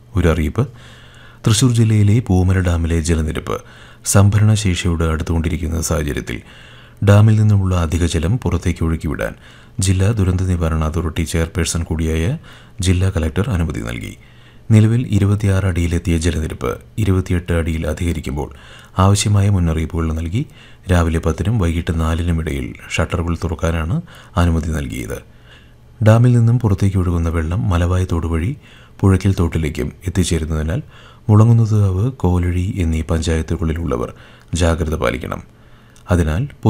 ഒരു അറിയിപ്പ് തൃശൂർ ജില്ലയിലെ പൂമല ഡാമിലെ ജലനിരപ്പ് സംഭരണ ശേഷിയോട് അടുത്തുകൊണ്ടിരിക്കുന്ന സാഹചര്യത്തിൽ ഡാമിൽ നിന്നുമുള്ള അധിക ജലം പുറത്തേക്ക് ഒഴുക്കിവിടാൻ ജില്ലാ ദുരന്ത നിവാരണ അതോറിറ്റി ചെയർപേഴ്സൺ കൂടിയായ ജില്ലാ കലക്ടർ അനുമതി നൽകി നിലവിൽ ഇരുപത്തിയാറ് അടിയിലെത്തിയ ജലനിരപ്പ് ഇരുപത്തിയെട്ട് അടിയിൽ അധികരിക്കുമ്പോൾ ആവശ്യമായ മുന്നറിയിപ്പുകൾ നൽകി രാവിലെ പത്തിനും വൈകിട്ട് നാലിനും ഇടയിൽ ഷട്ടറുകൾ തുറക്കാനാണ് അനുമതി നൽകിയത് ഡാമിൽ നിന്നും പുറത്തേക്ക് ഒഴുകുന്ന വെള്ളം മലവായ തോട് വഴി പുഴയ്ക്കൽ തോട്ടിലേക്കും എത്തിച്ചേരുന്നതിനാൽ മുളങ്ങുന്നതാവ് കോലഴി എന്നീ പഞ്ചായത്തുകളിലുള്ളവർ ജാഗ്രത പാലിക്കണം അതിനാൽ